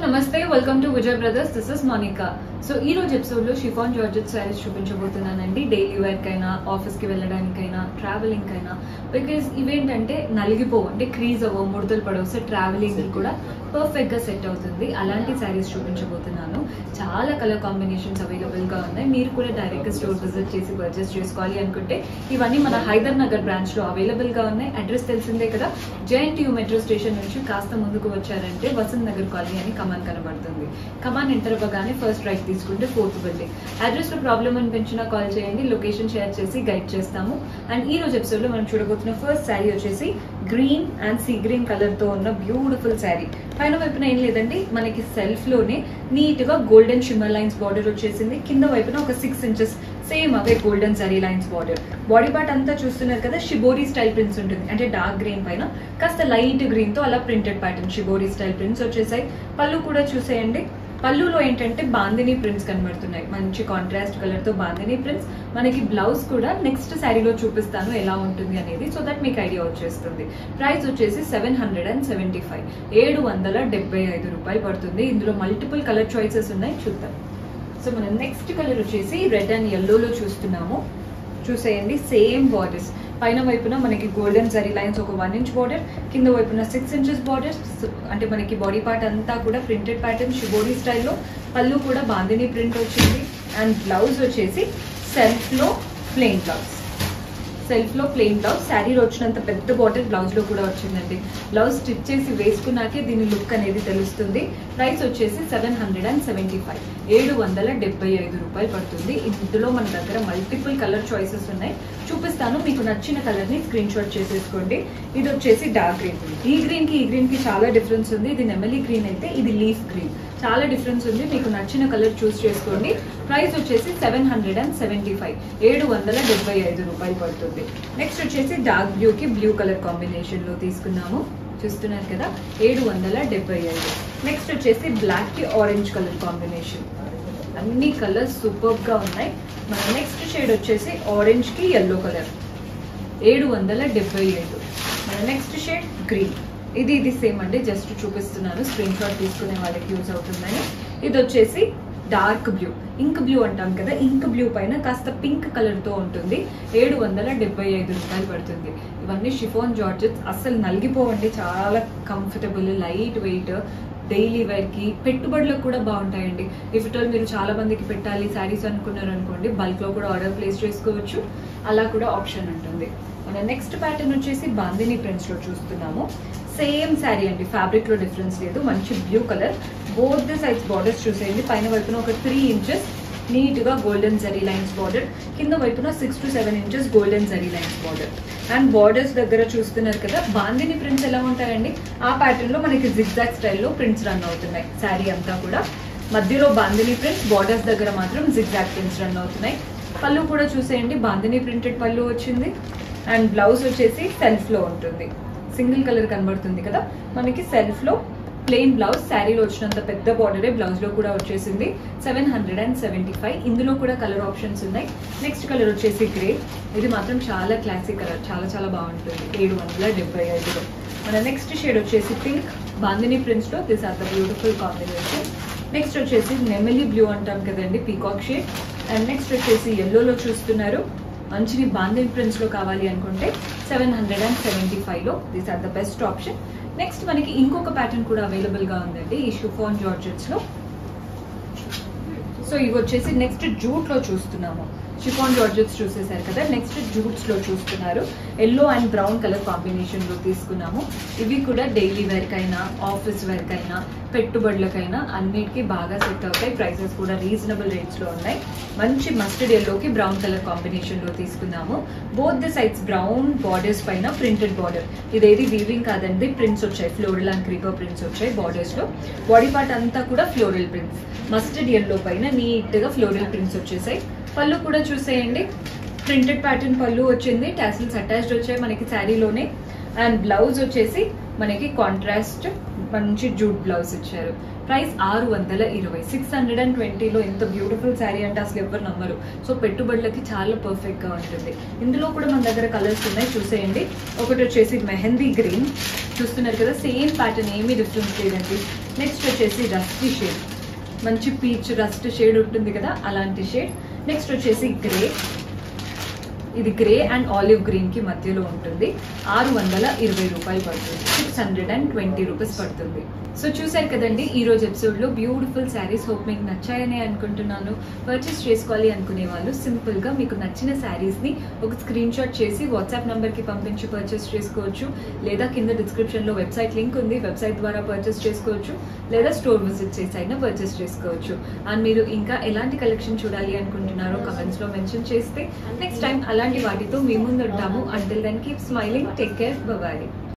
నమస్తే welcome to Vijay brothers this is Monika so ఈ రోజు ఎపిసోడ్ లో షిఫాన్ జార్జెట్ శారీస్ చూపించబోతున్నానండి డైలీ వేర్ కైనా ఆఫీస్ కి వెళ్ళడానికైనా ట్రావెలింగ్ కైనా బికాస్ ఇవేంటంటే నలిగిపోవు అంటే క్రీజ్ అవ్వవు ముడతలు పడవు సో ట్రావెలింగ్ కూడా పర్ఫెక్ట్ గా సెట్ అవుతుంది అలాంటి శారీస్ చూపించబోతున్నాను చాలా కలర్ కాంబినేషన్స్ అవైలబుల్ గా ఉన్నాయి మీరు కూడా డైరెక్ట్ గా స్టోర్ విజిట్ చేసి పర్చేస్ చేసుకోవాలి అనుకుంటే ఇవన్నీ మన హైదర్ నగర్ బ్రాంచ్ లో అవైలబుల్ గా ఉన్నాయి అడ్రస్ తెలిసిందే కదా జేఎన్టీయూ మెట్రో స్టేషన్ నుంచి కాస్త ముందుకు వచ్చారంటే వసంత్ నగర్ కాలనీ అని కమాన్ కనబడుతుంది కమాన్ ఎంటర్ అవ్వగానే ఫస్ట్ రైట్ తీసుకుంటే ఫోర్త్ బిల్డింగ్ అడ్రస్ లో ప్రాబ్లమ్ అనిపించినా కాల్ చేయండి లొకేషన్ షేర్ చేసి గైడ్ చేస్తాము అండ్ ఈ రోజు ఎపిసోడ్ లో మనం చూడబోతున్న ఫస్ట్ శారీ వచ్చేసి green and sea green colour తో ఉన్న బ్యూటిఫుల్ శారీ పైన వైపున ఏం లేదండి మనకి సెల్ఫ్ లోనే నీట్ గా గోల్డెన్ షిమ్మర్ లైన్స్ బార్డర్ వచ్చేసింది కింద వైపున ఒక సిక్స్ ఇంచెస్ సేమ్ అవే golden zari lines border body part అంతా చూస్తున్నారు కదా షిబోరీ స్టైల్ ప్రింట్స్ ఉంటుంది అంటే డార్క్ గ్రీన్ పైన కాస్త లైట్ గ్రీన్ తో అలా printed pattern shibori style prints వచ్చేసాయి పళ్ళు కూడా చూసేయండి పళ్ళులో ఏంటంటే బాందిని ప్రింట్స్ కనబడుతున్నాయి మంచి కాంట్రాస్ట్ కలర్ తో బాందిని ప్రింట్స్ మనకి బ్లౌజ్ కూడా నెక్స్ట్ శారీలో చూపిస్తాను ఎలా ఉంటుంది అనేది సో దట్ మీకు ఐడియా వచ్చేస్తుంది ప్రైస్ వచ్చేసి seven hundred and seventy five ఏడు వందల డెబ్బై ఐదు రూపాయలు పడుతుంది ఇందులో మల్టిపుల్ కలర్ చాయిసెస్ ఉన్నాయి చూద్దాం సో మనం నెక్స్ట్ కలర్ వచ్చేసి రెడ్ అండ్ ఎల్లోలో చూస్తున్నాము చూసేయండి సేమ్ బార్డర్స్ పైన వైపున మనకి గోల్డెన్ జరీ లైన్స్ ఒక వన్ ఇంచ్ బార్డర్ కింద వైపున సిక్స్ ఇంచెస్ బార్డర్ అంటే మనకి బాడీ పార్ట్ అంతా కూడా ప్రింటెడ్ ప్యాటర్న్ షిబోడీ స్టైల్లో పళ్ళు కూడా బాందిని ప్రింట్ వచ్చింది అండ్ బ్లౌజ్ వచ్చేసి సెల్ఫ్లో ప్లెయిన్ బ్లౌజ్ సెల్ఫ్ లో ప్లెయిన్ బ్లౌజ్ శారీలో వచ్చినంత పెద్ద బాటిల్ బ్లౌజ్ లో కూడా వచ్చిందండి బ్లౌజ్ స్టిచ్ చేసి వేసుకున్నాకే దీని లుక్ అనేది తెలుస్తుంది ప్రైస్ వచ్చేసి seven hundred and seventy five ఏడు వందల డెబ్బై ఐదు రూపాయలు పడుతుంది ఇందులో మన దగ్గర మల్టిపుల్ కలర్ చాయిసెస్ ఉన్నాయి చూపిస్తాను మీకు నచ్చిన కలర్ ని స్క్రీన్ షాట్ చేసేసుకోండి ఇది వచ్చేసి డార్క్ గ్రీన్ ఈ గ్రీన్ కి ఈ గ్రీన్ కి చాలా డిఫరెన్స్ ఉంది ఇది నెమలి గ్రీన్ అయితే ఇది లీఫ్ గ్రీన్ చాలా డిఫరెన్స్ ఉంది మీకు నచ్చిన కలర్ చూస్ చేసుకోండి ప్రైస్ వచ్చేసి seven hundred and seventy five ఏడు వందల డెబ్బై ఐదు రూపాయలు పడుతుంది నెక్స్ట్ వచ్చేసి డార్క్ బ్లూ కి బ్లూ కలర్ కాంబినేషన్ లో తీసుకున్నాము చూస్తున్నారు కదా ఏడు వందల డెబ్బై ఐదు నెక్స్ట్ వచ్చేసి బ్లాక్ కి ఆరెంజ్ కలర్ కాంబినేషన్ అన్ని కలర్స్ సూపర్ గా ఉన్నాయి మన నెక్స్ట్ షేడ్ వచ్చేసి ఆరెంజ్ కి ఎల్లో కలర్ ఏడు వందల డెబ్బై ఐదు మన నెక్స్ట్ షేడ్ గ్రీన్ ఇది ఇది సేమ్ అండి జస్ట్ చూపిస్తున్నాను స్క్రీన్ షాట్ తీసుకునే వాళ్ళకి యూజ్ అవుతుందని ఇది వచ్చేసి డార్క్ బ్లూ ఇంక్ బ్లూ అంటాం కదా ఇంక్ బ్లూ పైన కాస్త పింక్ కలర్ తో ఉంటుంది ఏడు వందల డెబ్బై ఐదు రూపాయలు పడుతుంది ఇవన్నీ షిఫోన్ జార్జెట్స్ అస్సలు నలిగిపోవండి చాలా comfortable light weight daily wear కి పెట్టుబడులకు కూడా బాగుంటాయండి ఇఫ్ ఇట్ ఆల్ మీరు చాలా మందికి పెట్టాలి శారీస్ అనుకున్నారు అనుకోండి బల్క్ లో కూడా ఆర్డర్ ప్లేస్ చేసుకోవచ్చు అలా కూడా ఆప్షన్ ఉంటుంది మన నెక్స్ట్ ప్యాటర్న్ వచ్చేసి బాందిని ప్రింట్స్ లో చూస్తున్నాము సేమ్ శారీ అండి ఫ్యాబ్రిక్ లో డిఫరెన్స్ లేదు మంచి blue colour both the size borders చూసేయండి పైన వైపున ఒక త్రీ ఇంచెస్ నీట్ గా గోల్డెన్ జరీ లైన్స్ బార్డర్ కింద వైపున six to seven inches golden zari lines border and borders దగ్గర చూస్తున్నారు కదా బాందిని ప్రింట్స్ ఎలా ఉంటాయండి ఆ ప్యాటర్న్ లో మనకి జిగ్జాగ్ స్టైల్లో ప్రింట్స్ రన్ అవుతున్నాయి శారీ అంతా కూడా మధ్యలో బాందిని ప్రింట్స్ బార్డర్స్ దగ్గర మాత్రం జిగ్జాగ్ ప్రింట్స్ రన్ అవుతున్నాయి పళ్ళు కూడా చూసేయండి బాందిని ప్రింటెడ్ పళ్ళు వచ్చింది అండ్ బ్లౌజ్ వచ్చేసి సెల్ఫ్ లో ఉంటుంది సింగిల్ కలర్ కనబడుతుంది కదా మనకి సెల్ఫ్ లో ప్లెయిన్ బ్లౌజ్ శారీలో వచ్చినంత పెద్ద బార్డరే బ్లౌజ్ లో కూడా వచ్చేసింది seven hundred and seventy five ఇందులో కూడా కలర్ ఆప్షన్స్ ఉన్నాయి నెక్స్ట్ కలర్ వచ్చేసి గ్రే ఇది మాత్రం చాలా క్లాసిక్ కలర్ చాలా చాలా బాగుంటుంది ఏడు వందల డెబ్బై ఐదులో మన నెక్స్ట్ షేడ్ వచ్చేసి పింక్ బాందిని ప్రింట్స్ లో this are the beautiful combination next వచ్చేసి నెమలి బ్లూ అంటాం కదండి పీకాక్ షేడ్ అండ్ నెక్స్ట్ వచ్చేసి ఎల్లోలో చూస్తున్నారు మంచిని బాందిన్ ప్రింట్స్ లో కావాలి అనుకుంటే seven hundred and seventy five లో these are the best option next మనకి ఇంకొక ప్యాటర్న్ కూడా అవైలబుల్ గా ఉందండి ఈ షుఫాన్ జార్జెట్స్ లో సో ఇవి వచ్చేసి నెక్స్ట్ జూట్ లో చూస్తున్నాము షిఫాన్ జార్జెట్స్ చూసేసారు కదా నెక్స్ట్ జూట్స్ లో చూస్తున్నారు yellow and brown colour combination లో తీసుకున్నాము ఇవి కూడా డైలీ వేర్ కైనా ఆఫీస్ వేర్ కైనా పెట్టుబడులకైనా అన్నిటికీ బాగా సెట్ అవుతాయి ప్రైసెస్ కూడా రీజనబుల్ రేట్స్ లో ఉన్నాయి మంచి మస్టర్డ్ ఎల్లోకి బ్రౌన్ కలర్ కాంబినేషన్ లో తీసుకున్నాము both the sides brown borders పైన ప్రింటెడ్ బార్డర్ ఇదేది వీవింగ్ కాదండి ప్రింట్స్ వచ్చాయి ఫ్లోరల్ అండ్ క్రీపర్ ప్రింట్స్ వచ్చాయి బార్డర్స్ లో బాడీ పార్ట్ అంతా కూడా ఫ్లోరల్ ప్రింట్స్ మస్టర్డ్ ఎల్లో పైన నీట్ గా ఫ్లోరల్ ప్రింట్స్ వచ్చేసాయి పళ్ళు కూడా చూసేయండి ప్రింటెడ్ ప్యాటర్న్ పళ్ళు వచ్చింది టాసిల్స్ అటాచ్డ్ వచ్చాయి మనకి శారీలోనే అండ్ బ్లౌజ్ వచ్చేసి మనకి కాంట్రాస్ట్ మంచి జూట్ బ్లౌజ్ ఇచ్చారు ప్రైస్ ఆరు వందల ఇరవై సిక్స్ హండ్రెడ్ అండ్ ట్వంటీలో ఎంత బ్యూటిఫుల్ శారీ అంటే అసలు ఎవరు నమ్మరు సో పెట్టుబడులకి చాలా పర్ఫెక్ట్ గా ఉంటుంది ఇందులో కూడా మన దగ్గర కలర్స్ ఉన్నాయి చూసేయండి ఒకటి వచ్చేసి మెహందీ గ్రీన్ చూస్తున్నారు కదా సేమ్ ప్యాటర్న్ ఏమీ డిఫరెన్స్ లేదండి నెక్స్ట్ వచ్చేసి రస్టీ షేడ్ మంచి పీచ్ రస్ట్ షేడ్ ఉంటుంది కదా అలాంటి షేడ్ నెక్స్ట్ వచ్చేసి గ్రే ఇది గ్రే అండ్ ఆలివ్ గ్రీన్ కి మధ్యలో ఉంటుంది ఆరు వందల ఇరవై రూపాయలు పడుతుంది six hundred and twenty rupees పడుతుంది సో చూసారు కదండి ఈ రోజు ఎపిసోడ్ లో బ్యూటిఫుల్ శారీస్ హోప్ మీకు నచ్చాయని అనుకుంటున్నాను పర్చేస్ చేసుకోవాలి అనుకునే వాళ్ళు సింపుల్ గా మీకు నచ్చిన శారీస్ ని ఒక స్క్రీన్ షాట్ చేసి వాట్సాప్ నంబర్ కి పంపించి పర్చేస్ చేసుకోవచ్చు లేదా కింద డిస్క్రిప్షన్ లో వెబ్సైట్ లింక్ ఉంది వెబ్సైట్ ద్వారా పర్చేస్ చేసుకోవచ్చు లేదా స్టోర్ విజిట్ చేసి అయినా పర్చేస్ చేసుకోవచ్చు అండ్ మీరు ఇంకా ఎలాంటి కలెక్షన్ చూడాలి అనుకుంటున్నారో కమెంట్స్ లో మెన్షన్ చేస్తే నెక్స్ట్ టైం అలాంటి వాటితో మీ ముందు ఉంటాము until then keep smiling take care bye